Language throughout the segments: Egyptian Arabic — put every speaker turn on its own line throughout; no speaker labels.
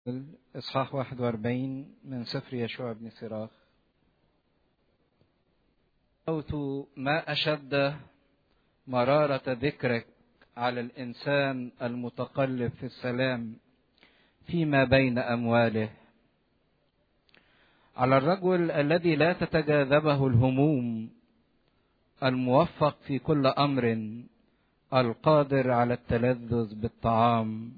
إصحاح 41 من سفر يشوع بن سراخ موت ما أشد مرارة ذكرك على الإنسان المتقلب في السلام فيما بين أمواله على الرجل الذي لا تتجاذبه الهموم الموفق في كل أمر القادر على التلذذ بالطعام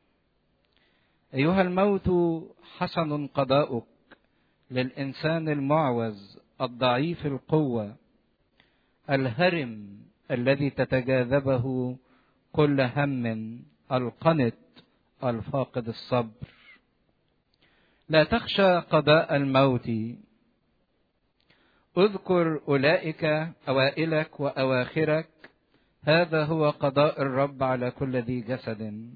أيها الموت حسن قضاؤك للإنسان المعوز الضعيف القوة الهرم الذي تتجاذبه كل هم القنط الفاقد الصبر لا تخشى قضاء الموت اذكر اولئك اوائلك واواخرك هذا هو قضاء الرب على كل ذي جسد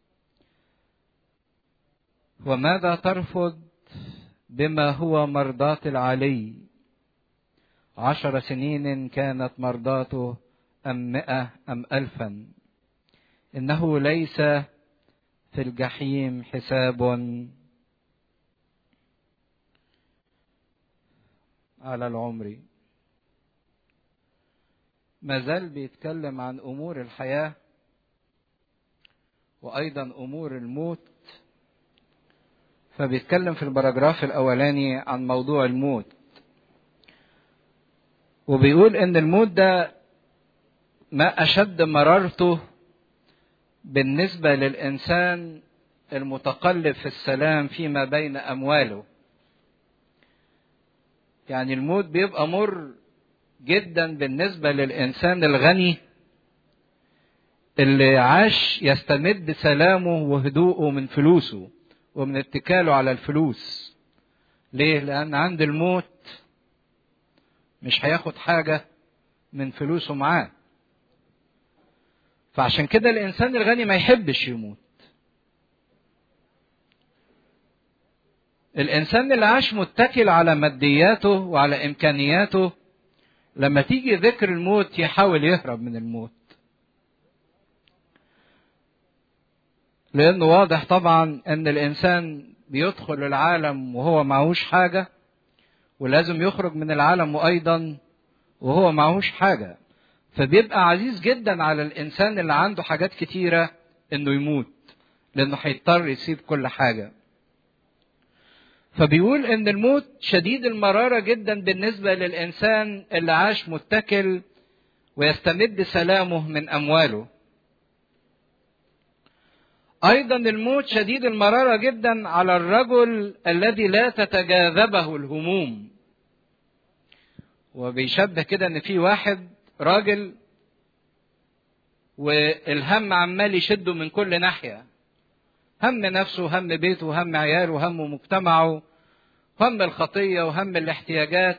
وماذا ترفض بما هو مرضاة العلي عشر سنين كانت مرضاته أم مئة أم ألفا إنه ليس في الجحيم حساب على العمر ما زال بيتكلم عن امور الحياه وايضا امور الموت فبيتكلم في البراجراف الاولاني عن موضوع الموت وبيقول ان الموت ده ما اشد مرارته بالنسبه للانسان المتقلب في السلام فيما بين امواله يعني الموت بيبقى مر جدا بالنسبه للانسان الغني اللي عاش يستمد سلامه وهدوءه من فلوسه ومن اتكاله على الفلوس ليه لان عند الموت مش هياخد حاجه من فلوسه معاه فعشان كده الانسان الغني ما يحبش يموت الانسان اللي عاش متكل على مادياته وعلى امكانياته لما تيجي ذكر الموت يحاول يهرب من الموت لانه واضح طبعا ان الانسان بيدخل العالم وهو معهوش حاجه ولازم يخرج من العالم ايضا وهو معهوش حاجه فبيبقى عزيز جدا على الانسان اللي عنده حاجات كتيره انه يموت لانه هيضطر يسيب كل حاجه فبيقول ان الموت شديد المرارة جدا بالنسبة للانسان اللي عاش متكل ويستمد سلامه من امواله ايضا الموت شديد المرارة جدا على الرجل الذي لا تتجاذبه الهموم وبيشبه كده ان في واحد راجل والهم عمال يشده من كل ناحيه هم نفسه هم بيته هم عياله هم مجتمعه هم الخطية وهم الاحتياجات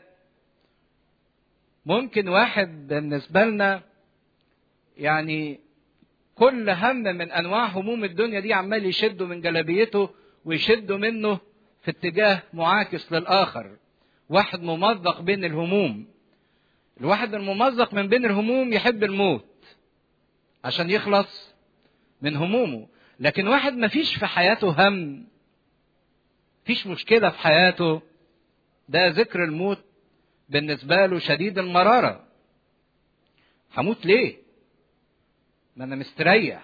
ممكن واحد بالنسبة لنا يعني كل هم من أنواع هموم الدنيا دي عمال يشده من جلابيته ويشده منه في اتجاه معاكس للآخر واحد ممزق بين الهموم الواحد الممزق من بين الهموم يحب الموت عشان يخلص من همومه لكن واحد ما فيش في حياته هم فيش مشكلة في حياته ده ذكر الموت بالنسبة له شديد المرارة هموت ليه ما أنا مستريح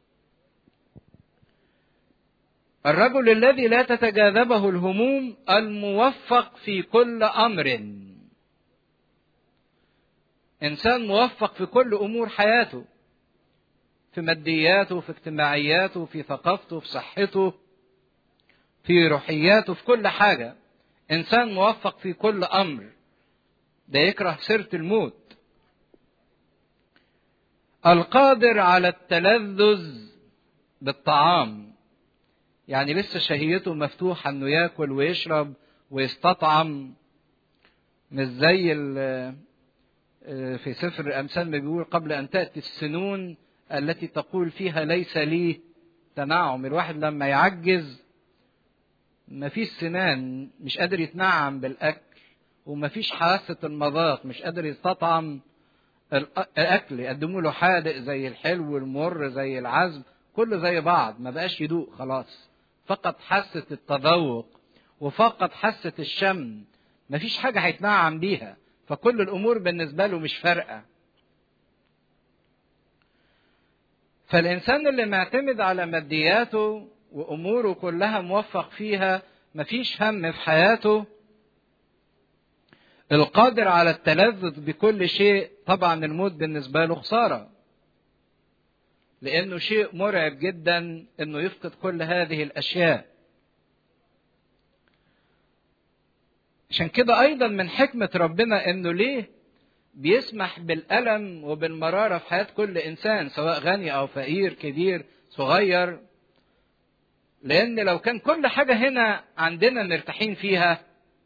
الرجل الذي لا تتجاذبه الهموم الموفق في كل أمر إنسان موفق في كل أمور حياته في مادياته في اجتماعياته في ثقافته في صحته في روحياته في كل حاجة إنسان موفق في كل أمر ده يكره سيرة الموت القادر على التلذذ بالطعام يعني لسه شهيته مفتوحة انه ياكل ويشرب ويستطعم مش زي في سفر الامثال ما بيقول قبل ان تاتي السنون التي تقول فيها ليس لي تنعم الواحد لما يعجز ما فيش سنان مش قادر يتنعم بالاكل وما فيش حاسه المذاق مش قادر يستطعم الاكل يقدموا له حادق زي الحلو والمر زي العذب كله زي بعض ما بقاش يدوق خلاص فقد حاسة التذوق وفقد حاسة الشم مفيش حاجة هيتنعم بيها فكل الأمور بالنسبة له مش فارقة فالإنسان اللي معتمد على مادياته وأموره كلها موفق فيها مفيش هم في حياته القادر على التلذذ بكل شيء طبعا الموت بالنسبة له خسارة لأنه شيء مرعب جدا أنه يفقد كل هذه الأشياء عشان كده أيضا من حكمة ربنا أنه ليه بيسمح بالألم وبالمرارة في حياة كل إنسان سواء غني أو فقير كبير صغير لأن لو كان كل حاجة هنا عندنا مرتاحين فيها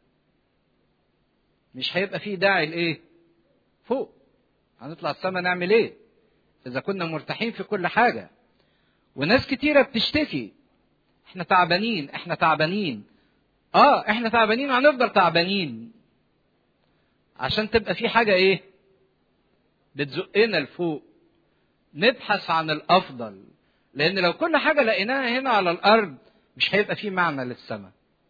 مش هيبقى فيه داعي لإيه؟ فوق هنطلع السما نعمل إيه؟ إذا كنا مرتاحين في كل حاجة وناس كتيرة بتشتكي إحنا تعبانين إحنا تعبانين آه إحنا تعبانين هنفضل تعبانين عشان تبقى في حاجة إيه؟ بتزقنا لفوق نبحث عن الأفضل لأن لو كل حاجة لقيناها هنا على الأرض مش هيبقى في معنى للسماء.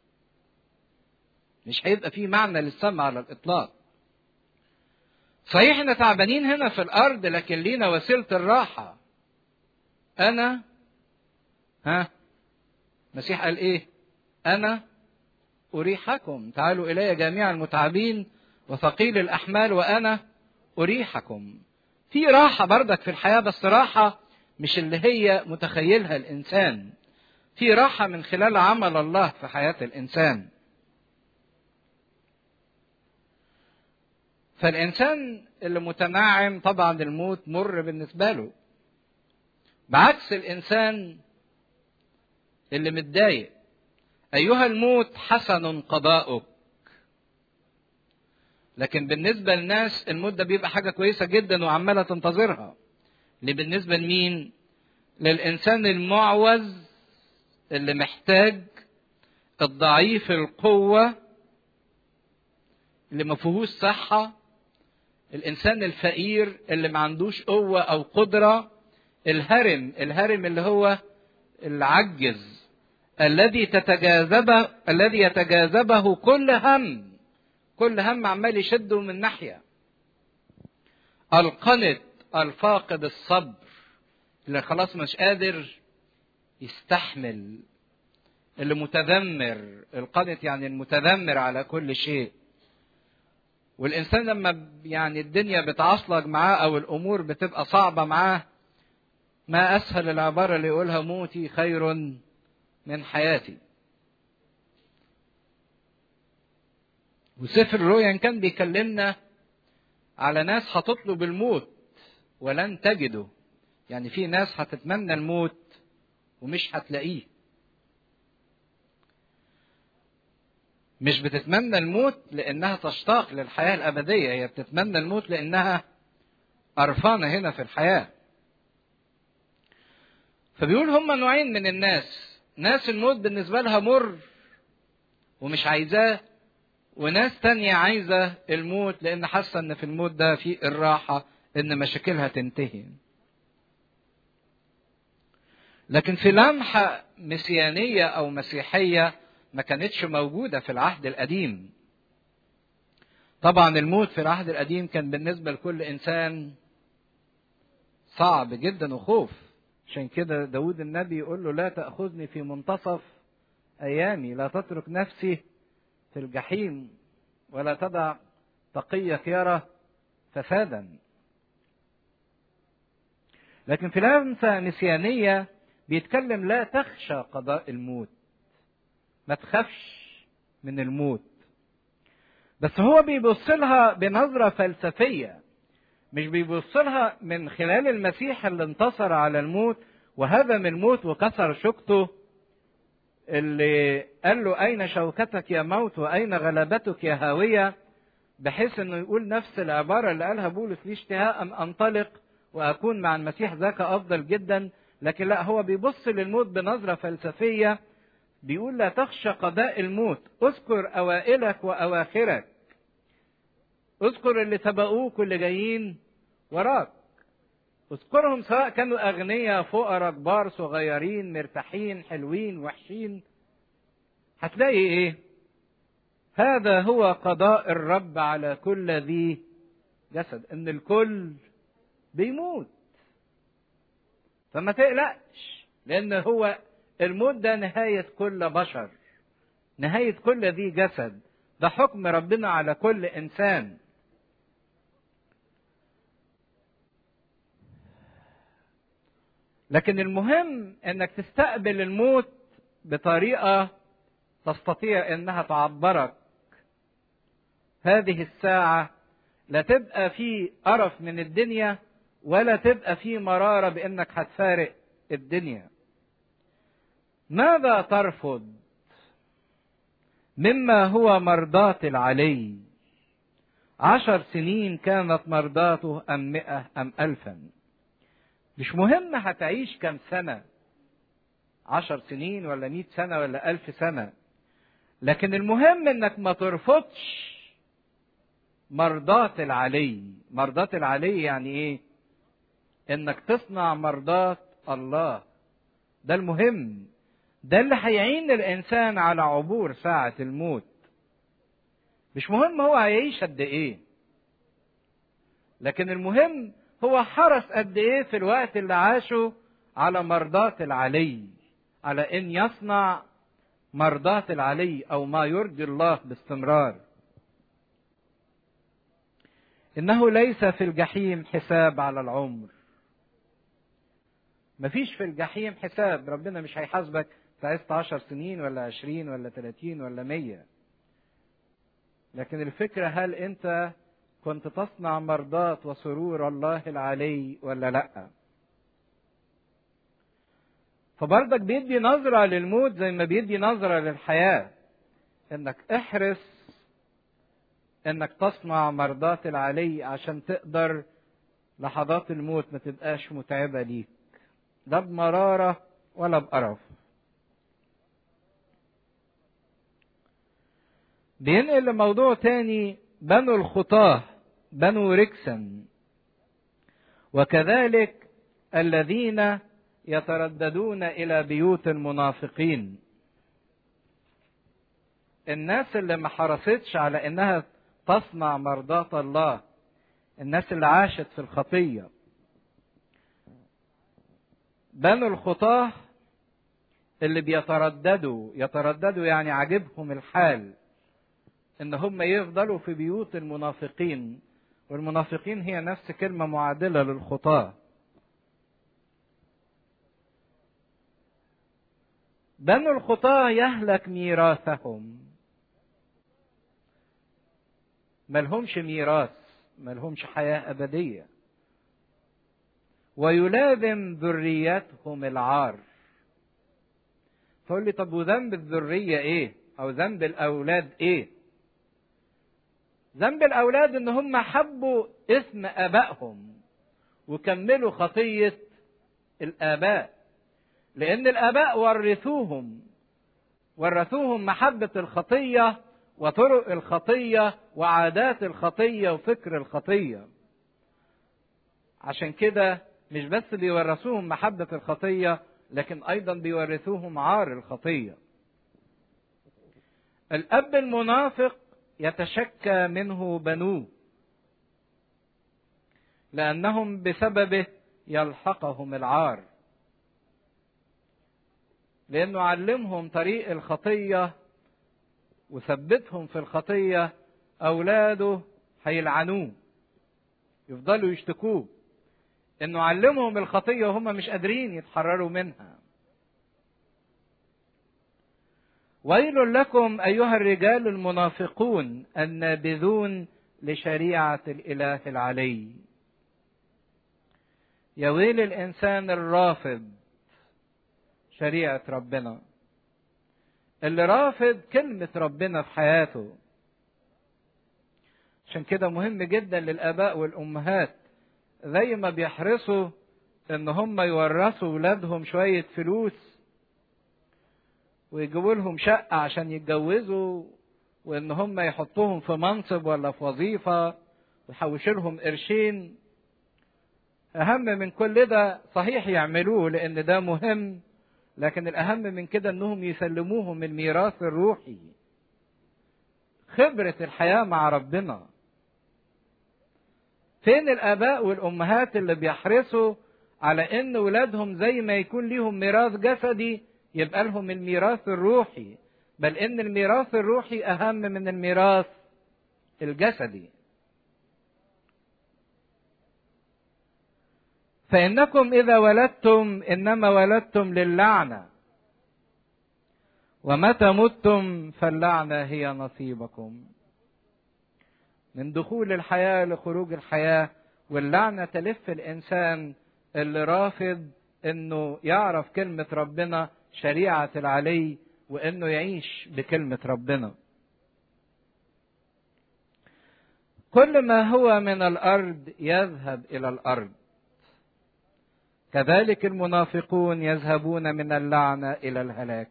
مش هيبقى في معنى للسماء على الإطلاق. صحيح احنا تعبانين هنا في الأرض لكن لينا وسيلة الراحة. أنا ها المسيح قال إيه؟ أنا أريحكم تعالوا إلي جميع المتعبين وثقيل الأحمال وأنا أريحكم. في راحة بردك في الحياة بس راحة مش اللي هي متخيلها الانسان في راحه من خلال عمل الله في حياه الانسان فالانسان اللي متنعم طبعا الموت مر بالنسبه له بعكس الانسان اللي متضايق ايها الموت حسن قضاؤك لكن بالنسبه للناس الموت ده بيبقى حاجه كويسه جدا وعماله تنتظرها اللي بالنسبة لمين؟ للإنسان المعوز اللي محتاج الضعيف القوة اللي ما فيهوش صحة الإنسان الفقير اللي ما عندوش قوة أو قدرة الهرم الهرم اللي هو العجز الذي تتجاذبه الذي يتجاذبه كل هم كل هم عمال يشده من ناحية القنط الفاقد الصبر اللي خلاص مش قادر يستحمل اللي متذمر القنط يعني المتذمر على كل شيء والانسان لما يعني الدنيا بتعصلج معاه او الامور بتبقى صعبه معاه ما اسهل العباره اللي يقولها موتي خير من حياتي وسفر الرؤيا كان بيكلمنا على ناس هتطلب الموت ولن تجده يعني في ناس هتتمنى الموت ومش هتلاقيه مش بتتمنى الموت لانها تشتاق للحياه الابديه هي بتتمنى الموت لانها قرفانه هنا في الحياه فبيقول هم نوعين من الناس ناس الموت بالنسبه لها مر ومش عايزاه وناس تانية عايزة الموت لأن حاسة إن في الموت ده في الراحة إن مشاكلها تنتهي. لكن في لمحة مسيانية أو مسيحية ما كانتش موجودة في العهد القديم. طبعا الموت في العهد القديم كان بالنسبة لكل إنسان صعب جدا وخوف. عشان كده داود النبي يقول له لا تأخذني في منتصف أيامي لا تترك نفسي في الجحيم ولا تدع تقيك يرى فسادا لكن في لمسة نسيانية بيتكلم لا تخشى قضاء الموت ما تخافش من الموت بس هو بيبص لها بنظرة فلسفية مش بيبص لها من خلال المسيح اللي انتصر على الموت وهدم الموت وكسر شوكته اللي قال له أين شوكتك يا موت وأين غلبتك يا هاوية بحيث أنه يقول نفس العبارة اللي قالها بولس لي اشتهاء أن أنطلق وأكون مع المسيح ذاك أفضل جدا لكن لا هو بيبص للموت بنظرة فلسفية بيقول لا تخشى قضاء الموت اذكر أوائلك وأواخرك اذكر اللي سبقوك واللي جايين وراك اذكرهم سواء كانوا أغنياء فقراء كبار صغيرين مرتاحين حلوين وحشين هتلاقي إيه؟ هذا هو قضاء الرب على كل ذي جسد إن الكل بيموت فما تقلقش لأن هو الموت ده نهاية كل بشر نهاية كل ذي جسد ده حكم ربنا على كل إنسان لكن المهم انك تستقبل الموت بطريقه تستطيع انها تعبرك هذه الساعه لا تبقى في قرف من الدنيا ولا تبقى في مراره بانك هتفارق الدنيا ماذا ترفض مما هو مرضاة العلي عشر سنين كانت مرضاته أم مئة أم ألفا مش مهم هتعيش كم سنة عشر سنين ولا مئة سنة ولا ألف سنة لكن المهم انك ما ترفضش مرضاة العلي مرضاة العلي يعني ايه انك تصنع مرضاة الله ده المهم ده اللي هيعين الانسان على عبور ساعة الموت مش مهم هو هيعيش قد ايه لكن المهم هو حرص قد ايه في الوقت اللي عاشه على مرضاة العلي على ان يصنع مرضاة العلي او ما يرضي الله باستمرار انه ليس في الجحيم حساب على العمر مفيش في الجحيم حساب ربنا مش هيحاسبك عشت عشر سنين ولا عشرين ولا تلاتين ولا مية لكن الفكرة هل انت كنت تصنع مرضاة وسرور الله العلي ولا لا فبرضك بيدي نظرة للموت زي ما بيدي نظرة للحياة انك احرص انك تصنع مرضاة العلي عشان تقدر لحظات الموت ما تبقاش متعبة ليك لا بمرارة ولا بقرف بينقل لموضوع تاني بنو الخطاه بنو ركسا وكذلك الذين يترددون الى بيوت المنافقين الناس اللي ما حرصتش على انها تصنع مرضاة الله الناس اللي عاشت في الخطية بنو الخطاه اللي بيترددوا يترددوا يعني عاجبهم الحال ان هم يفضلوا في بيوت المنافقين والمنافقين هي نفس كلمة معادلة للخطاة بنو الخطاة يهلك ميراثهم ملهمش ميراث ملهمش حياة أبدية ويلازم ذريتهم العار تقول لي طب وذنب الذرية ايه او ذنب الاولاد ايه ذنب الاولاد ان هم حبوا اسم ابائهم وكملوا خطيه الاباء لان الاباء ورثوهم ورثوهم محبه الخطيه وطرق الخطيه وعادات الخطيه وفكر الخطيه عشان كده مش بس بيورثوهم محبه الخطيه لكن ايضا بيورثوهم عار الخطيه الاب المنافق يتشكى منه بنوه لانهم بسببه يلحقهم العار لانه علمهم طريق الخطيه وثبتهم في الخطيه اولاده هيلعنوه يفضلوا يشتكوه انه علمهم الخطيه وهم مش قادرين يتحرروا منها ويل لكم ايها الرجال المنافقون النابذون لشريعه الاله العلي يا ويل الانسان الرافض شريعه ربنا اللي رافض كلمه ربنا في حياته عشان كده مهم جدا للاباء والامهات زي ما بيحرصوا ان هم يورثوا ولادهم شويه فلوس ويجيبوا لهم شقة عشان يتجوزوا وإن هم يحطوهم في منصب ولا في وظيفة ويحوشوا لهم قرشين اهم من كل ده صحيح يعملوه لان ده مهم لكن الاهم من كده انهم يسلموهم الميراث الروحي خبره الحياه مع ربنا فين الاباء والامهات اللي بيحرصوا على ان ولادهم زي ما يكون ليهم ميراث جسدي يبقى لهم الميراث الروحي بل ان الميراث الروحي اهم من الميراث الجسدي فانكم اذا ولدتم انما ولدتم للعنه ومتى متم فاللعنه هي نصيبكم من دخول الحياه لخروج الحياه واللعنه تلف الانسان اللي رافض انه يعرف كلمه ربنا شريعه العلي وانه يعيش بكلمه ربنا كل ما هو من الارض يذهب الى الارض كذلك المنافقون يذهبون من اللعنه الى الهلاك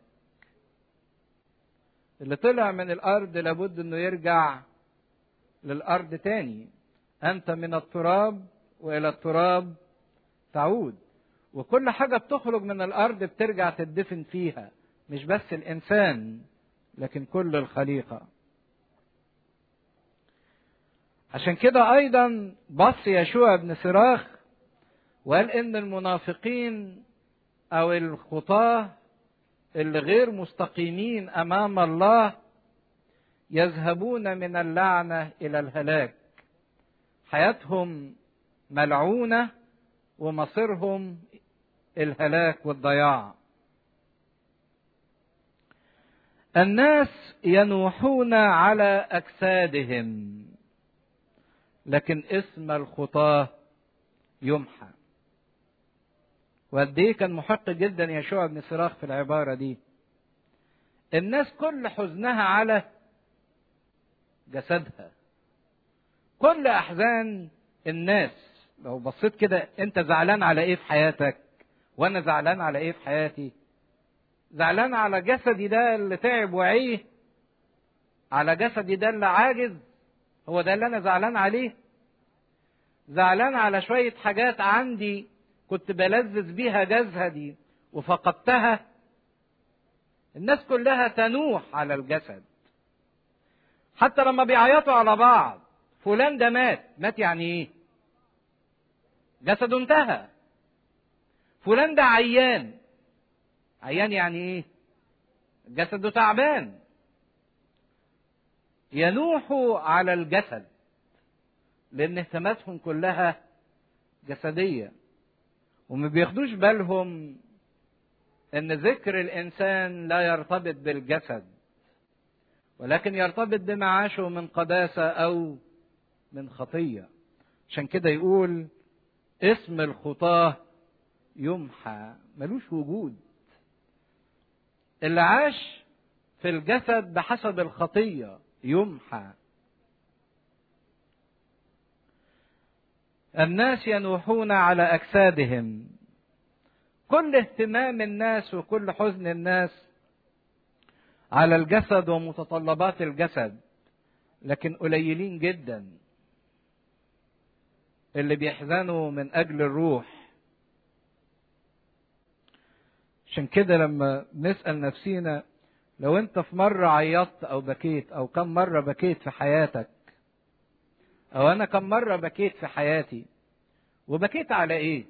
اللي طلع من الارض لابد انه يرجع للارض تاني انت من التراب والى التراب تعود وكل حاجه بتخرج من الارض بترجع تدفن فيها مش بس الانسان لكن كل الخليقه عشان كده ايضا بص يشوع بن صراخ وقال ان المنافقين او الخطاه اللي غير مستقيمين امام الله يذهبون من اللعنه الى الهلاك حياتهم ملعونه ومصيرهم الهلاك والضياع الناس ينوحون على اجسادهم لكن اسم الخطاه يمحى وقد ايه كان محق جدا يشوع بن صراخ في العباره دي الناس كل حزنها على جسدها كل احزان الناس لو بصيت كده انت زعلان على ايه في حياتك وانا زعلان على ايه في حياتي زعلان على جسدي ده اللي تعب وعيه على جسدي ده اللي عاجز هو ده اللي انا زعلان عليه زعلان على شوية حاجات عندي كنت بلذذ بيها جسدي وفقدتها الناس كلها تنوح على الجسد حتى لما بيعيطوا على بعض فلان ده مات مات يعني ايه جسده انتهى فلان ده عيان عيان يعني ايه جسده تعبان ينوحوا على الجسد لان اهتماماتهم كلها جسديه وما بياخدوش بالهم ان ذكر الانسان لا يرتبط بالجسد ولكن يرتبط بمعاشه من قداسه او من خطيه عشان كده يقول اسم الخطاه يمحى ملوش وجود اللي عاش في الجسد بحسب الخطيه يمحى الناس ينوحون على اجسادهم كل اهتمام الناس وكل حزن الناس على الجسد ومتطلبات الجسد لكن قليلين جدا اللي بيحزنوا من اجل الروح عشان كده لما نسال نفسينا لو انت في مره عيطت او بكيت او كم مره بكيت في حياتك او انا كم مره بكيت في حياتي وبكيت على ايه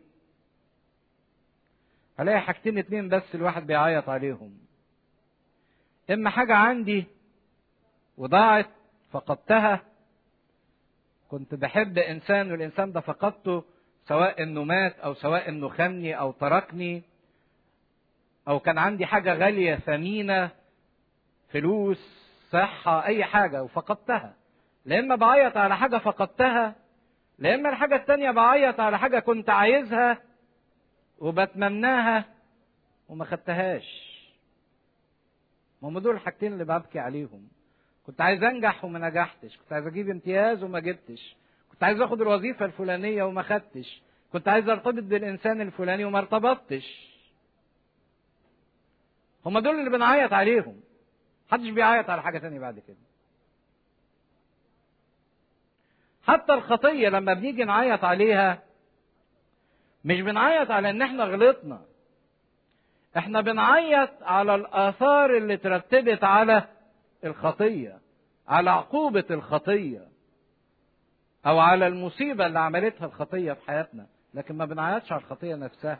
هلاقي حاجتين اتنين بس الواحد بيعيط عليهم اما حاجه عندي وضاعت فقدتها كنت بحب انسان والانسان ده فقدته سواء انه مات او سواء انه خاني او تركني او كان عندي حاجه غاليه ثمينه فلوس صحه اي حاجه وفقدتها لا اما بعيط على حاجه فقدتها لا اما الحاجه التانيه بعيط على حاجه كنت عايزها وبتمناها وما خدتهاش ما هم دول الحاجتين اللي ببكي عليهم كنت عايز انجح وما نجحتش كنت عايز اجيب امتياز وما جبتش كنت عايز اخد الوظيفه الفلانيه وما خدتش كنت عايز ارتبط بالانسان الفلاني وما ارتبطتش هم دول اللي بنعيط عليهم محدش بيعيط على حاجه تانية بعد كده حتى الخطيه لما بنيجي نعيط عليها مش بنعيط على ان احنا غلطنا احنا بنعيط على الاثار اللي ترتبت على الخطيه على عقوبه الخطيه او على المصيبه اللي عملتها الخطيه في حياتنا لكن ما بنعيطش على الخطيه نفسها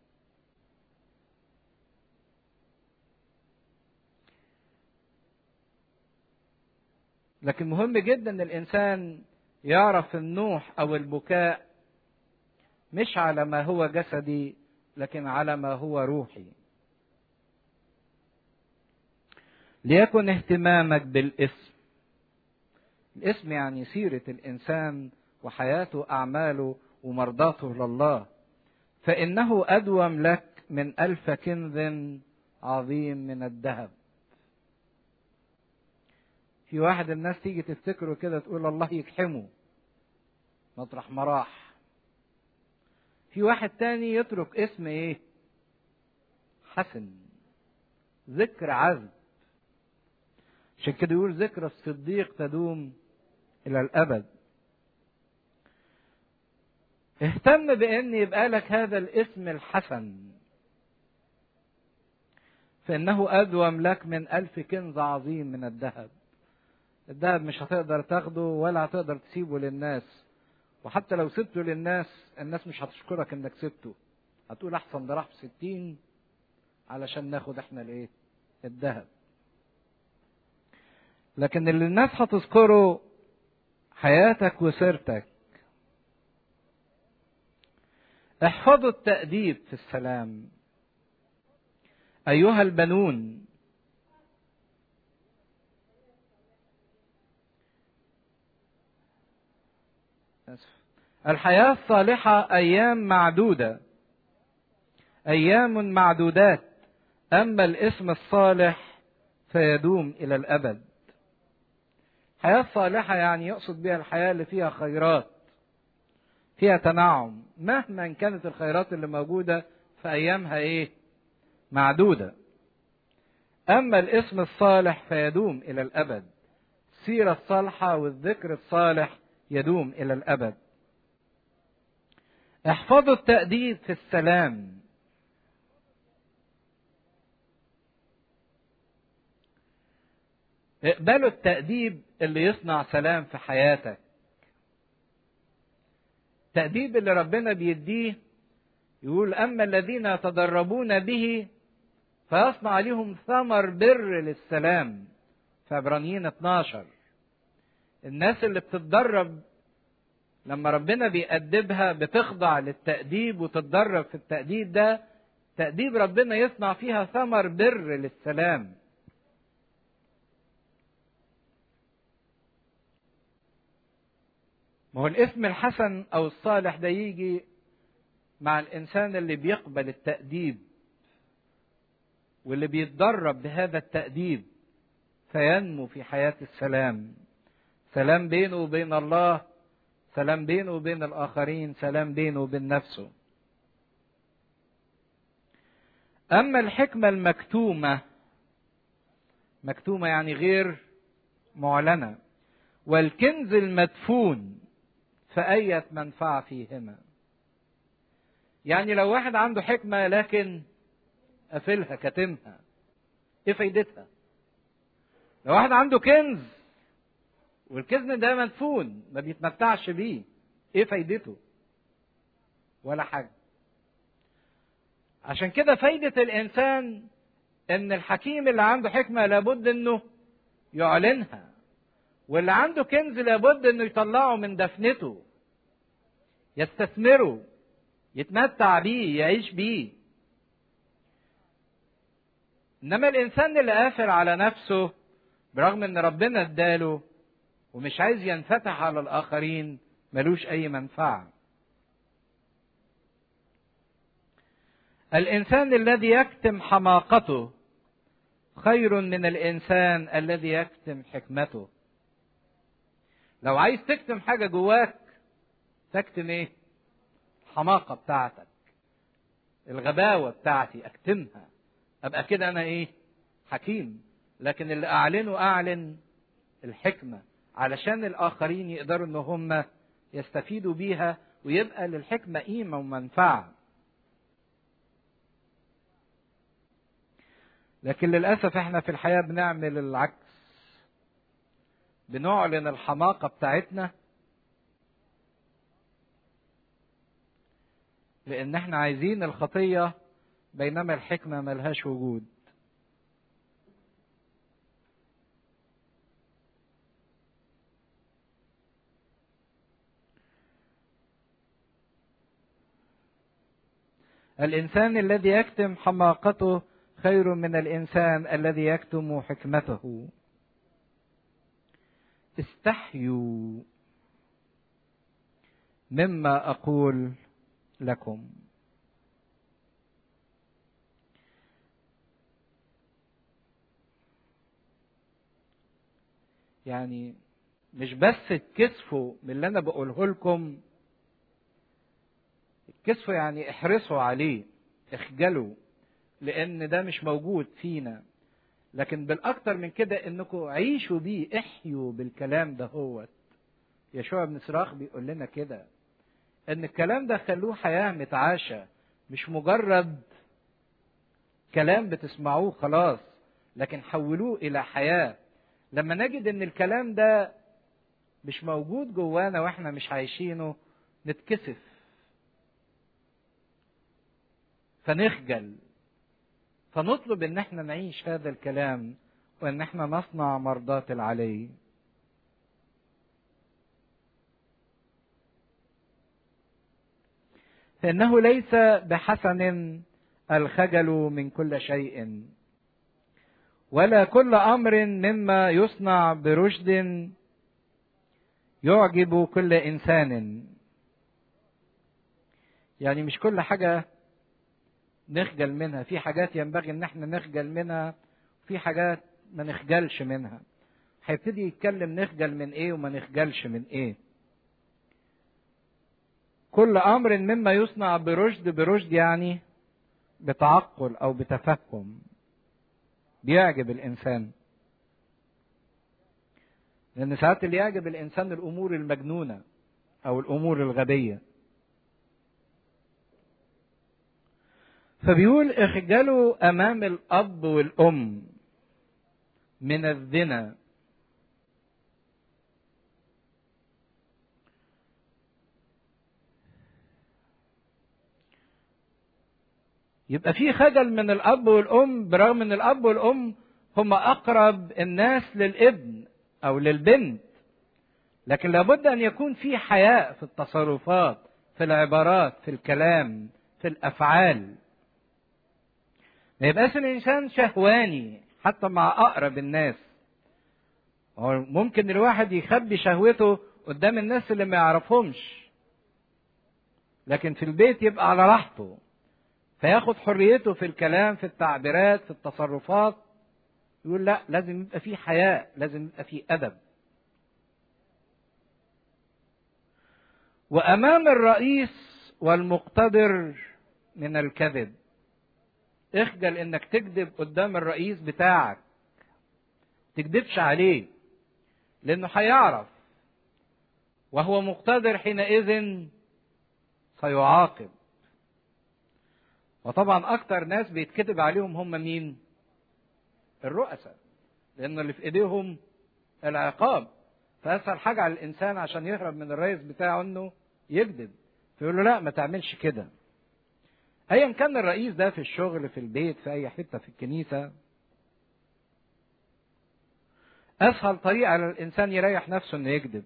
لكن مهم جدا ان الانسان يعرف النوح او البكاء مش على ما هو جسدي لكن على ما هو روحي ليكن اهتمامك بالاسم الاسم يعني سيرة الإنسان وحياته أعماله ومرضاته لله فإنه أدوم لك من ألف كنز عظيم من الذهب في واحد الناس تيجي تفتكره كده تقول الله يكحمه مطرح ما راح في واحد تاني يترك اسم ايه حسن ذكر عذب عشان كده يقول ذكرى الصديق تدوم الى الابد اهتم بان يبقى لك هذا الاسم الحسن فانه ادوم لك من الف كنز عظيم من الذهب الذهب مش هتقدر تاخده ولا هتقدر تسيبه للناس وحتى لو سبته للناس الناس مش هتشكرك انك سبته هتقول احسن ده راح في ستين علشان ناخد احنا الايه الذهب لكن اللي الناس هتذكره حياتك وسيرتك احفظوا التأديب في السلام أيها البنون الحياة الصالحة أيام معدودة أيام معدودات أما الاسم الصالح فيدوم إلى الأبد الحياة الصالحة يعني يقصد بها الحياة اللي فيها خيرات فيها تنعم مهما كانت الخيرات اللي موجودة في أيامها إيه معدودة أما الاسم الصالح فيدوم إلى الأبد السيرة الصالحة والذكر الصالح يدوم إلى الأبد احفظوا التأديب في السلام اقبلوا التأديب اللي يصنع سلام في حياتك التأديب اللي ربنا بيديه يقول أما الذين يتدربون به فيصنع لهم ثمر بر للسلام في عبرانيين 12 الناس اللي بتتدرب لما ربنا بيأدبها بتخضع للتأديب وتتدرب في التأديب ده تأديب ربنا يصنع فيها ثمر بر للسلام ما هو الاسم الحسن او الصالح ده يجي مع الانسان اللي بيقبل التأديب واللي بيتدرب بهذا التأديب فينمو في حياة السلام سلام بينه وبين الله سلام بينه وبين الآخرين سلام بينه وبين نفسه أما الحكمة المكتومة مكتومة يعني غير معلنة والكنز المدفون فأية منفعة فيهما يعني لو واحد عنده حكمة لكن قافلها كاتمها ايه فايدتها لو واحد عنده كنز والكنز ده مدفون ما بيتمتعش بيه ايه فايدته ولا حاجه عشان كده فايده الانسان ان الحكيم اللي عنده حكمه لابد انه يعلنها واللي عنده كنز لابد انه يطلعه من دفنته يستثمره يتمتع بيه يعيش بيه انما الانسان اللي قافل على نفسه برغم ان ربنا اداله ومش عايز ينفتح على الاخرين ملوش اي منفعه الانسان الذي يكتم حماقته خير من الانسان الذي يكتم حكمته لو عايز تكتم حاجه جواك تكتم ايه الحماقه بتاعتك الغباوه بتاعتي اكتمها ابقى كده انا ايه حكيم لكن اللي اعلنه اعلن الحكمه علشان الاخرين يقدروا ان هم يستفيدوا بيها ويبقى للحكمة قيمة ومنفعة لكن للأسف احنا في الحياة بنعمل العكس بنعلن الحماقة بتاعتنا لأن احنا عايزين الخطية بينما الحكمة ملهاش وجود الإنسان الذي يكتم حماقته خير من الإنسان الذي يكتم حكمته استحيوا مما أقول لكم يعني مش بس اتكسفوا من اللي انا بقوله لكم اتكسفوا يعني احرصوا عليه اخجلوا لان ده مش موجود فينا لكن بالاكتر من كده انكم عيشوا بيه احيوا بالكلام ده هوت يشوع بن صراخ بيقول لنا كده ان الكلام ده خلوه حياه متعاشه مش مجرد كلام بتسمعوه خلاص لكن حولوه الى حياه لما نجد ان الكلام ده مش موجود جوانا واحنا مش عايشينه نتكسف فنخجل فنطلب ان احنا نعيش هذا الكلام وان احنا نصنع مرضات العلي فانه ليس بحسن الخجل من كل شيء ولا كل امر مما يصنع برشد يعجب كل انسان يعني مش كل حاجه نخجل منها في حاجات ينبغي ان احنا نخجل منها في حاجات ما نخجلش منها هيبتدي يتكلم نخجل من ايه وما نخجلش من ايه كل امر مما يصنع برشد برشد يعني بتعقل او بتفهم بيعجب الانسان لان ساعات اللي يعجب الانسان الامور المجنونه او الامور الغبيه فبيقول اخجلوا امام الاب والام من الزنا يبقى في خجل من الاب والام برغم ان الاب والام هم اقرب الناس للابن او للبنت لكن لابد ان يكون في حياء في التصرفات في العبارات في الكلام في الافعال ما يبقاش الانسان شهواني حتى مع اقرب الناس هو ممكن الواحد يخبي شهوته قدام الناس اللي ما يعرفهمش لكن في البيت يبقى على راحته فياخد حريته في الكلام في التعبيرات في التصرفات يقول لا لازم يبقى في حياء لازم يبقى في ادب وامام الرئيس والمقتدر من الكذب اخجل انك تكذب قدام الرئيس بتاعك تكذبش عليه لانه هيعرف وهو مقتدر حينئذ سيعاقب وطبعا اكتر ناس بيتكتب عليهم هم مين الرؤساء لان اللي في ايديهم العقاب فاسهل حاجه على الانسان عشان يهرب من الرئيس بتاعه انه يكذب فيقول له لا ما تعملش كده ايا كان الرئيس ده في الشغل في البيت في اي حته في الكنيسه اسهل طريقه على الانسان يريح نفسه انه يكذب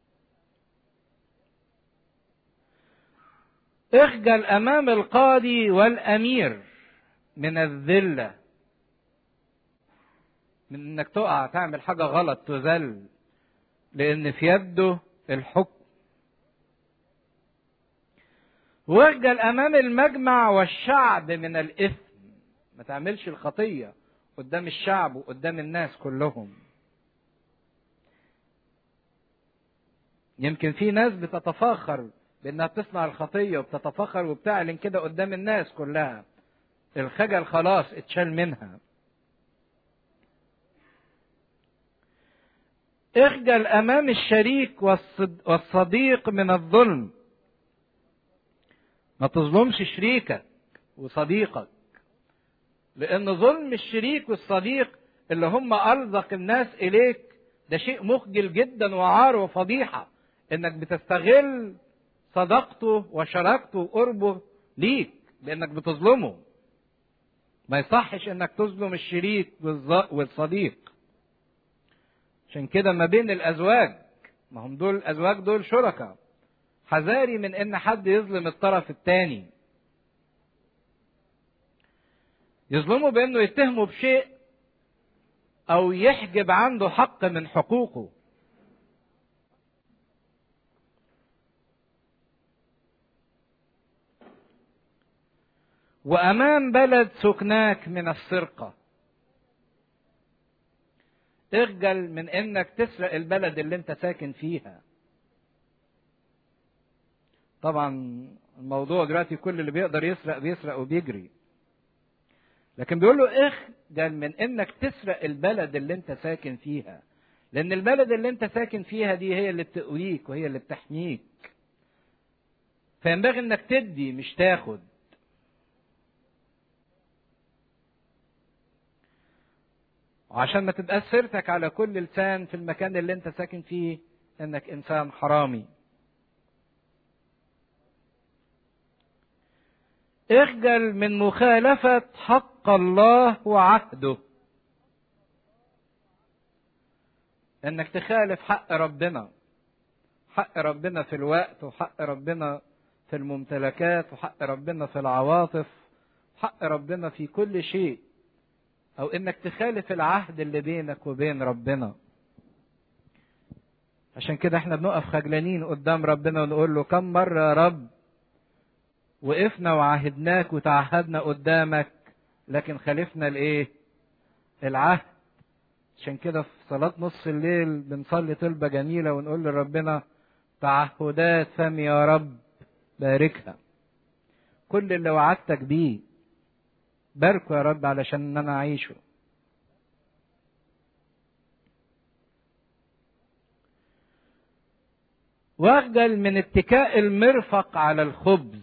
اخجل امام القاضي والامير من الذله من انك تقع تعمل حاجه غلط تذل لان في يده الحكم واخجل امام المجمع والشعب من الاثم ما تعملش الخطيه قدام الشعب وقدام الناس كلهم يمكن في ناس بتتفاخر بانها تصنع الخطيه وبتتفاخر وبتعلن كده قدام الناس كلها الخجل خلاص اتشال منها اخجل امام الشريك والصديق من الظلم ما تظلمش شريكك وصديقك لان ظلم الشريك والصديق اللي هم ارزق الناس اليك ده شيء مخجل جدا وعار وفضيحه انك بتستغل صداقته وشراكته وقربه ليك لانك بتظلمه ما يصحش انك تظلم الشريك والصديق عشان كده ما بين الازواج ما هم دول الازواج دول شركاء حذاري من ان حد يظلم الطرف الثاني يظلمه بانه يتهمه بشيء او يحجب عنده حق من حقوقه وامام بلد سكناك من السرقه اخجل من انك تسرق البلد اللي انت ساكن فيها طبعا الموضوع دلوقتي كل اللي بيقدر يسرق بيسرق وبيجري لكن بيقول له اخجل من انك تسرق البلد اللي انت ساكن فيها لان البلد اللي انت ساكن فيها دي هي اللي بتقويك وهي اللي بتحميك فينبغي انك تدي مش تاخد وعشان ما تبقاش سيرتك على كل لسان في المكان اللي انت ساكن فيه انك انسان حرامي اخجل من مخالفة حق الله وعهده انك تخالف حق ربنا حق ربنا في الوقت وحق ربنا في الممتلكات وحق ربنا في العواطف حق ربنا في كل شيء او انك تخالف العهد اللي بينك وبين ربنا عشان كده احنا بنقف خجلانين قدام ربنا ونقول له كم مرة يا رب وقفنا وعاهدناك وتعهدنا قدامك لكن خالفنا الايه العهد عشان كده في صلاة نص الليل بنصلي طلبة جميلة ونقول لربنا تعهدات فمي يا رب باركها كل اللي وعدتك بيه باركه يا رب علشان انا اعيشه واخجل من اتكاء المرفق على الخبز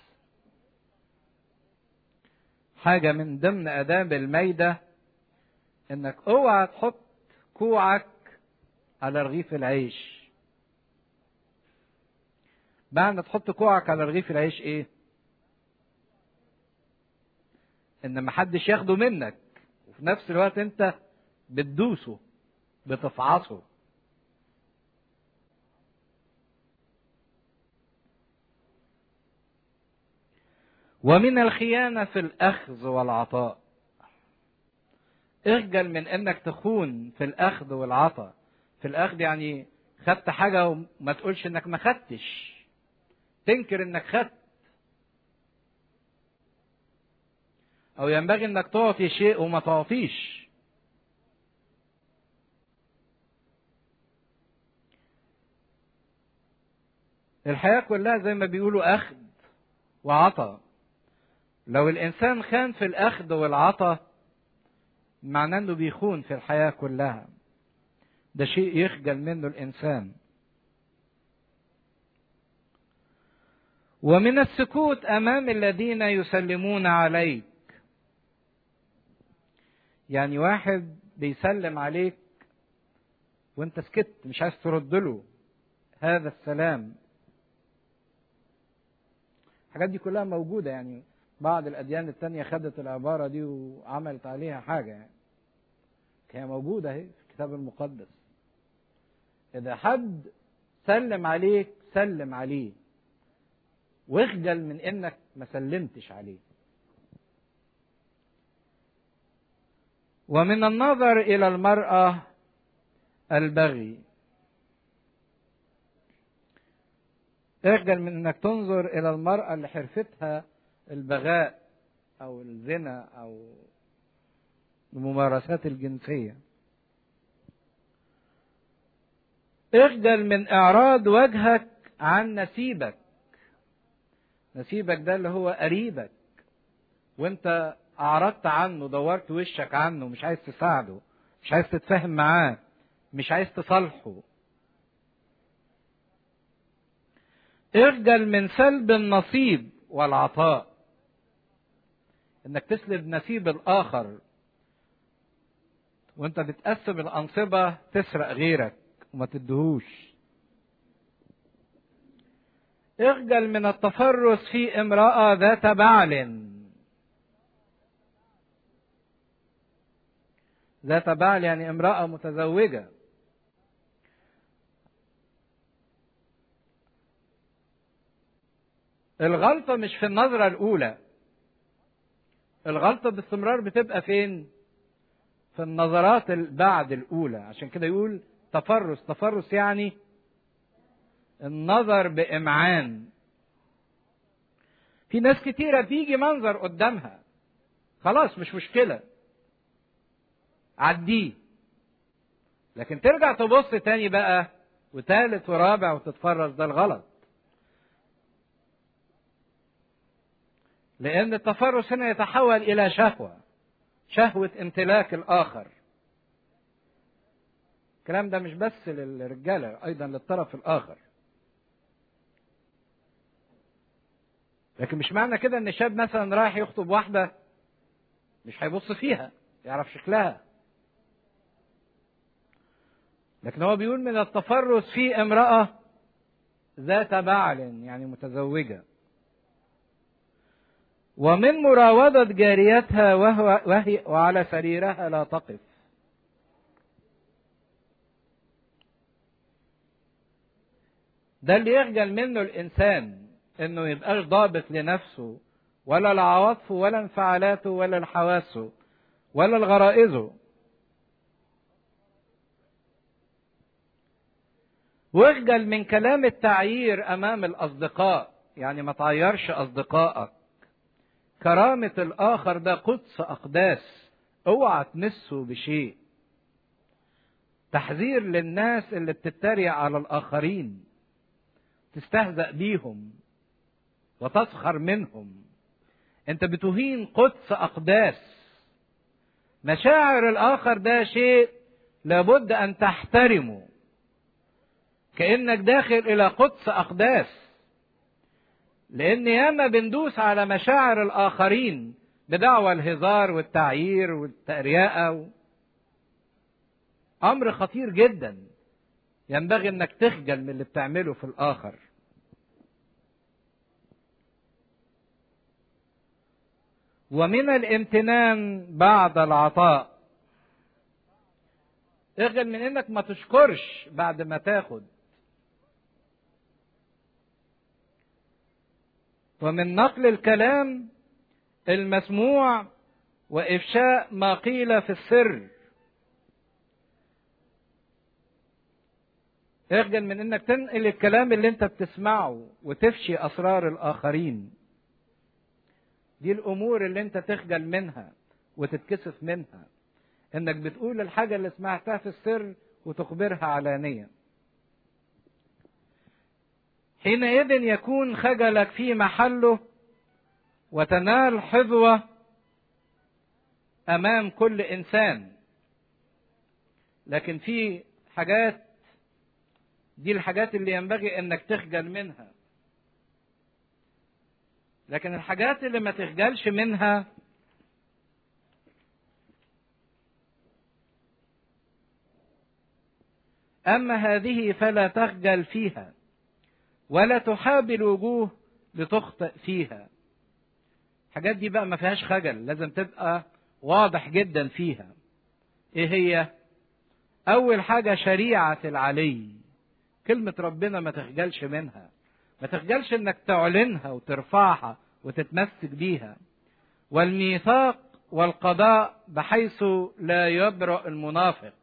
حاجة من ضمن آداب الميدة إنك أوعى تحط كوعك على رغيف العيش. بعد ما تحط كوعك على رغيف العيش إيه؟ إن محدش ياخده منك وفي نفس الوقت أنت بتدوسه بتفعصه. ومن الخيانة في الأخذ والعطاء اخجل من انك تخون في الاخذ والعطاء في الاخذ يعني خدت حاجة وما تقولش انك ما خدتش تنكر انك خدت او ينبغي انك تعطي شيء وما تعطيش الحياة كلها زي ما بيقولوا اخذ وعطاء لو الانسان خان في الاخذ والعطاء معناه انه بيخون في الحياه كلها ده شيء يخجل منه الانسان ومن السكوت امام الذين يسلمون عليك يعني واحد بيسلم عليك وانت سكت مش عايز ترد له هذا السلام الحاجات دي كلها موجوده يعني بعض الأديان التانية خدت العبارة دي وعملت عليها حاجة يعني. هي موجودة اهي في الكتاب المقدس. إذا حد سلم عليك سلم عليه. واخجل من إنك ما سلمتش عليه. ومن النظر إلى المرأة البغي. اخجل من إنك تنظر إلى المرأة اللي حرفتها البغاء او الزنا او الممارسات الجنسيه اخجل من اعراض وجهك عن نسيبك نسيبك ده اللي هو قريبك وانت اعرضت عنه دورت وشك عنه مش عايز تساعده مش عايز تتفاهم معاه مش عايز تصالحه اخجل من سلب النصيب والعطاء انك تسلب نسيب الاخر وانت بتقسم الانصبه تسرق غيرك وما تدهوش اخجل من التفرس في امراه ذات بعل ذات بعل يعني امراه متزوجه الغلطة مش في النظرة الأولى الغلطة باستمرار بتبقى فين؟ في النظرات بعد الأولى عشان كده يقول تفرس تفرس يعني النظر بإمعان في ناس كتيرة بيجي منظر قدامها خلاص مش مشكلة عديه لكن ترجع تبص تاني بقى وتالت ورابع وتتفرج ده الغلط لأن التفرس هنا يتحول إلى شهوة شهوة امتلاك الآخر الكلام ده مش بس للرجالة أيضا للطرف الآخر لكن مش معنى كده ان شاب مثلا رايح يخطب واحدة مش هيبص فيها يعرف شكلها لكن هو بيقول من التفرس في امرأة ذات بعل يعني متزوجة ومن مراودة جاريتها وهو وهي وعلى سريرها لا تقف ده اللي يخجل منه الإنسان إنه يبقاش ضابط لنفسه ولا لعواطفه ولا انفعالاته ولا لحواسه ولا لغرائزه واخجل من كلام التعيير أمام الأصدقاء يعني ما تعيرش أصدقائك كرامة الآخر ده قدس أقداس اوعى تمسه بشيء تحذير للناس اللي بتتريق على الآخرين تستهزأ بيهم وتسخر منهم انت بتهين قدس أقداس مشاعر الآخر ده شيء لابد أن تحترمه كأنك داخل إلى قدس أقداس لأن ياما بندوس على مشاعر الآخرين بدعوى الهزار والتعيير والتريقة و... أمر خطير جدا ينبغي إنك تخجل من اللي بتعمله في الآخر ومن الامتنان بعد العطاء اخجل من انك ما تشكرش بعد ما تاخد ومن نقل الكلام المسموع وافشاء ما قيل في السر اخجل من انك تنقل الكلام اللي انت بتسمعه وتفشي اسرار الاخرين دي الامور اللي انت تخجل منها وتتكسف منها انك بتقول الحاجه اللي سمعتها في السر وتخبرها علانيا حينئذ يكون خجلك في محله وتنال حظوة أمام كل إنسان لكن في حاجات دي الحاجات اللي ينبغي انك تخجل منها لكن الحاجات اللي ما تخجلش منها اما هذه فلا تخجل فيها ولا تحاب الوجوه لتخطئ فيها الحاجات دي بقى ما فيهاش خجل لازم تبقى واضح جدا فيها ايه هي اول حاجة شريعة العلي كلمة ربنا ما تخجلش منها ما تخجلش انك تعلنها وترفعها وتتمسك بيها والميثاق والقضاء بحيث لا يبرأ المنافق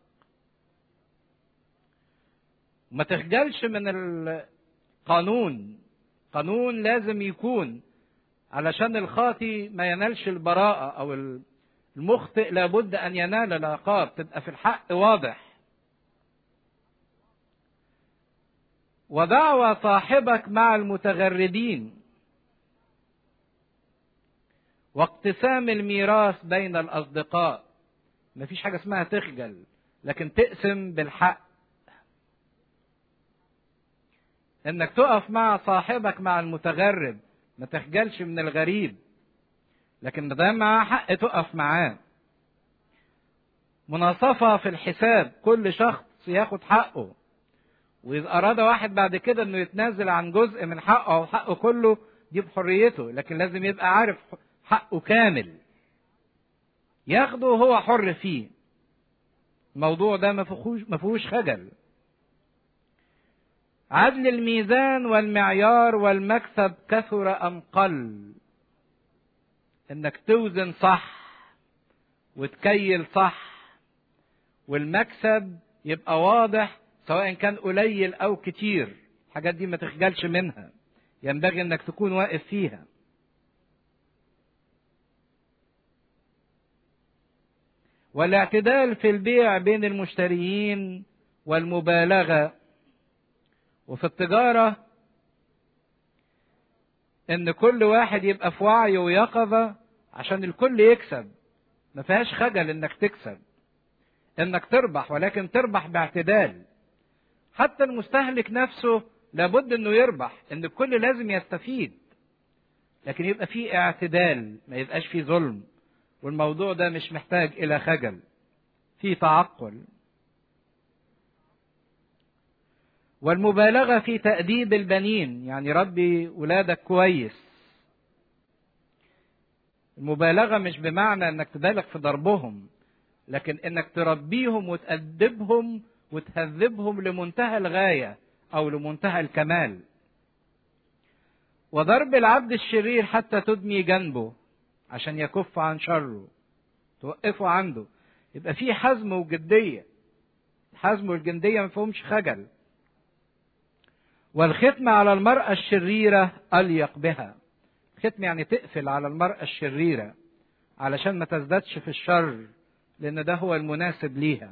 ما تخجلش من القانون قانون لازم يكون علشان الخاطي ما ينالش البراءة أو المخطئ لابد أن ينال العقاب تبقى في الحق واضح ودعوى صاحبك مع المتغردين واقتسام الميراث بين الأصدقاء مفيش حاجة اسمها تخجل لكن تقسم بالحق انك تقف مع صاحبك مع المتغرب ما تخجلش من الغريب لكن ما دام معاه حق تقف معاه مناصفة في الحساب كل شخص ياخد حقه وإذا أراد واحد بعد كده إنه يتنازل عن جزء من حقه أو حقه كله دي بحريته لكن لازم يبقى عارف حقه كامل ياخده وهو حر فيه الموضوع ده ما فيهوش ما فيهوش خجل عدل الميزان والمعيار والمكسب كثر ام قل انك توزن صح وتكيل صح والمكسب يبقى واضح سواء كان قليل او كتير الحاجات دي ما تخجلش منها ينبغي انك تكون واقف فيها والاعتدال في البيع بين المشتريين والمبالغه وفي التجاره ان كل واحد يبقى في وعي ويقظه عشان الكل يكسب ما فيهاش خجل انك تكسب انك تربح ولكن تربح باعتدال حتى المستهلك نفسه لابد انه يربح ان الكل لازم يستفيد لكن يبقى في اعتدال ما يبقاش في ظلم والموضوع ده مش محتاج الى خجل في تعقل والمبالغه في تاديب البنين يعني ربي ولادك كويس المبالغه مش بمعنى انك تبالغ في ضربهم لكن انك تربيهم وتأدبهم وتهذبهم لمنتهى الغايه او لمنتهى الكمال وضرب العبد الشرير حتى تدمي جنبه عشان يكف عن شره توقفه عنده يبقى في حزم وجدية الحزم والجندية ما فيهمش خجل والختم على المرأة الشريرة أليق بها الختم يعني تقفل على المرأة الشريرة علشان ما تزدادش في الشر لأن ده هو المناسب ليها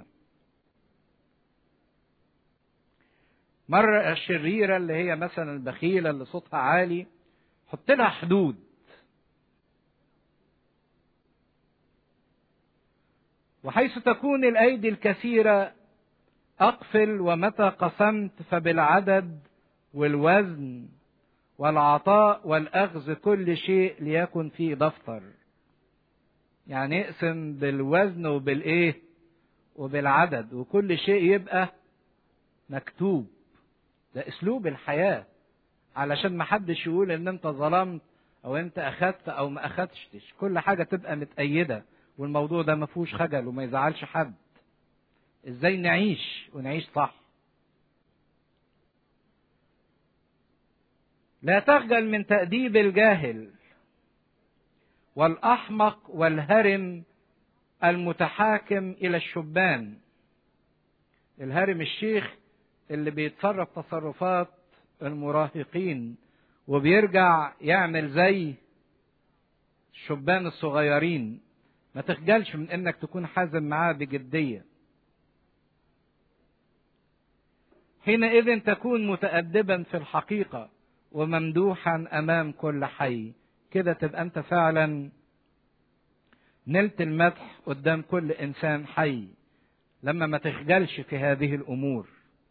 مرة الشريرة اللي هي مثلا البخيلة اللي صوتها عالي حط لها حدود وحيث تكون الأيدي الكثيرة أقفل ومتى قسمت فبالعدد والوزن والعطاء والأخذ كل شيء ليكن في دفتر يعني اقسم بالوزن وبالإيه وبالعدد وكل شيء يبقى مكتوب ده اسلوب الحياه علشان ما حدش يقول ان انت ظلمت او انت اخدت او ما اخدتش كل حاجه تبقى متأيده والموضوع ده ما فيهوش خجل وما يزعلش حد ازاي نعيش ونعيش صح لا تخجل من تأديب الجاهل والأحمق والهرم المتحاكم إلى الشبان الهرم الشيخ اللي بيتصرف تصرفات المراهقين وبيرجع يعمل زي الشبان الصغيرين ما تخجلش من انك تكون حازم معاه بجدية حينئذ تكون متأدبا في الحقيقة وممدوحا امام كل حي كده تبقى انت فعلا نلت المدح قدام كل انسان حي لما ما تخجلش في هذه الامور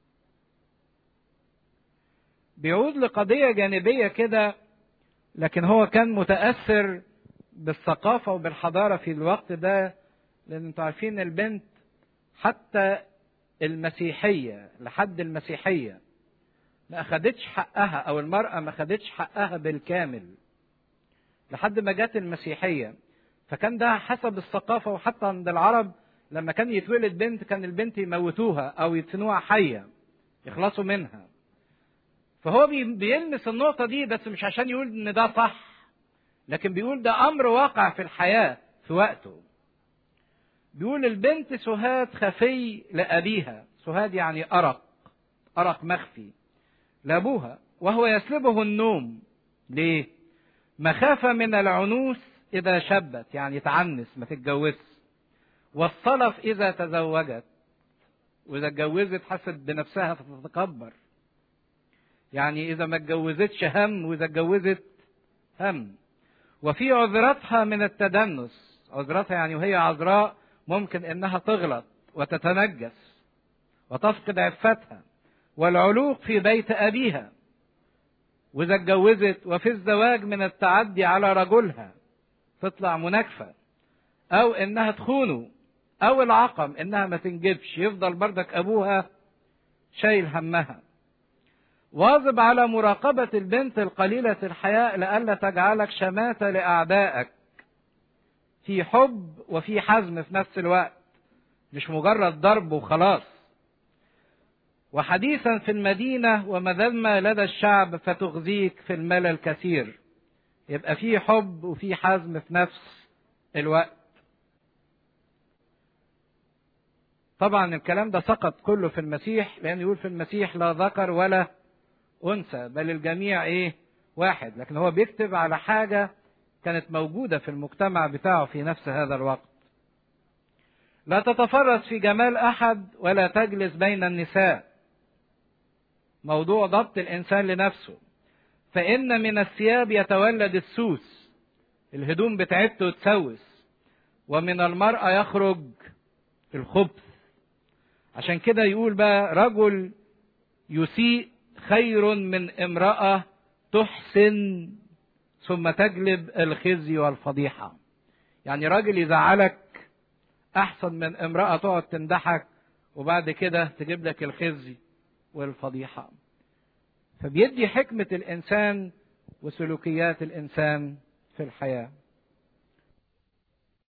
بيعود لقضية جانبية كده لكن هو كان متأثر بالثقافة وبالحضارة في الوقت ده لأن انتوا عارفين البنت حتى المسيحية لحد المسيحية ما أخدتش حقها أو المرأة ما أخدتش حقها بالكامل لحد ما جت المسيحية فكان ده حسب الثقافة وحتى عند العرب لما كان يتولد بنت كان البنت يموتوها أو يدفنوها حية يخلصوا منها فهو بيلمس النقطة دي بس مش عشان يقول إن ده صح لكن بيقول ده أمر واقع في الحياة في وقته بيقول البنت سهاد خفي لأبيها سهاد يعني أرق أرق مخفي لأبوها وهو يسلبه النوم ليه؟ مخافة من العنوس إذا شبت يعني تعنس ما تتجوزش والصلف إذا تزوجت وإذا اتجوزت حست بنفسها فتتكبر يعني إذا ما اتجوزتش هم وإذا اتجوزت هم وفي عذرتها من التدنس عذرتها يعني وهي عذراء ممكن إنها تغلط وتتنجس وتفقد عفتها والعلوق في بيت أبيها وإذا اتجوزت وفي الزواج من التعدي على رجلها تطلع مناكفة أو إنها تخونه أو العقم إنها ما تنجبش يفضل بردك أبوها شايل همها واظب على مراقبة البنت القليلة الحياء لئلا تجعلك شماتة لأعدائك في حب وفي حزم في نفس الوقت مش مجرد ضرب وخلاص وحديثا في المدينة ومذمة لدى الشعب فتغذيك في المال الكثير يبقى في حب وفي حزم في نفس الوقت طبعا الكلام ده سقط كله في المسيح لأن يقول في المسيح لا ذكر ولا أنثى بل الجميع إيه واحد لكن هو بيكتب على حاجة كانت موجودة في المجتمع بتاعه في نفس هذا الوقت لا تتفرس في جمال أحد ولا تجلس بين النساء موضوع ضبط الإنسان لنفسه فإن من الثياب يتولد السوس الهدوم بتاعته تسوس ومن المرأة يخرج الخبث عشان كده يقول بقى رجل يسيء خير من امرأة تحسن ثم تجلب الخزي والفضيحة يعني راجل يزعلك أحسن من امرأة تقعد تمدحك وبعد كده تجيب لك الخزي والفضيحة فبيدي حكمة الإنسان وسلوكيات الإنسان في الحياة